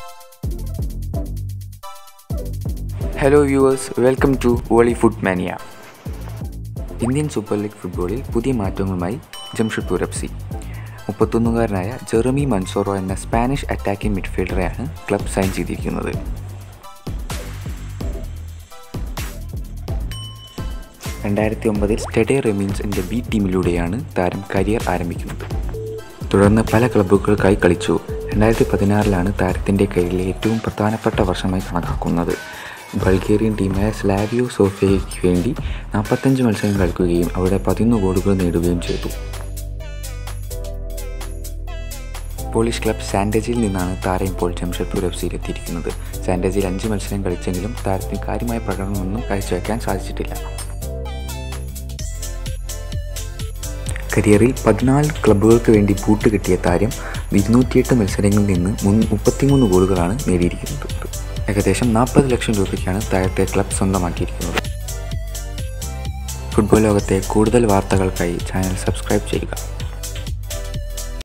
hello viewers welcome to volley food mania Indian super league ഫുട്ബോളിൽ പുതിയ മാറ്റങ്ങളുമായി Jamshedpur F C മുപ്പത്തൊന്നുകാരനായ ജെറമി മൻസോറോ എന്ന സ്പാനിഷ് അറ്റാക്കിംഗ് മിഡ്ഫീൽഡറെയാണ് ക്ലബ് സൈൻ ചെയ്തിരിക്കുന്നത് രണ്ടായിരത്തി ഒമ്പതിൽ സ്റ്റെഡെ റെമീൻസിൻ്റെ ബി ടീമിലൂടെയാണ് താരം കരിയർ ആരംഭിക്കുന്നത് തുടർന്ന് പല ക്ലബ്ബുകൾക്കായി കളിച്ചു രണ്ടായിരത്തി പതിനാറിലാണ് താരത്തിൻ്റെ കരിയറിലെ ഏറ്റവും പ്രധാനപ്പെട്ട വർഷമായി കണക്കാക്കുന്നത് ബൾഗേറിയൻ ടീമായ സ്ലാവിയോ സോഫിയയ്ക്ക് വേണ്ടി നാൽപ്പത്തഞ്ച് മത്സരം കളിക്കുകയും അവിടെ പതിനൊന്ന് ഗോളുകൾ നേടുകയും ചെയ്തു പോളിഷ് ക്ലബ് സാൻഡേജിൽ നിന്നാണ് താരം ഇപ്പോൾ ജംഷഡ്പൂർ എഫ് സിയിൽ എത്തിയിരിക്കുന്നത് സാൻഡേജിൽ അഞ്ച് മത്സരം കളിച്ചെങ്കിലും താരത്തിന് കാര്യമായ പ്രകടനമൊന്നും കാഴ്ചവെക്കാൻ സാധിച്ചിട്ടില്ല കരിയറിൽ പതിനാല് ക്ലബ്ബുകൾക്ക് വേണ്ടി ബൂട്ട് കിട്ടിയ താരം ഇരുന്നൂറ്റിയെട്ട് മത്സരങ്ങളിൽ നിന്ന് മുൻ മുപ്പത്തിമൂന്ന് ഗോളുകളാണ് നേടിയിരിക്കുന്നത് ഏകദേശം നാൽപ്പത് ലക്ഷം രൂപയ്ക്കാണ് താരത്തെ ക്ലബ് സ്വന്തമാക്കിയിരിക്കുന്നത് ഫുട്ബോൾ ലോകത്തെ കൂടുതൽ വാർത്തകൾക്കായി ചാനൽ സബ്സ്ക്രൈബ് ചെയ്യുക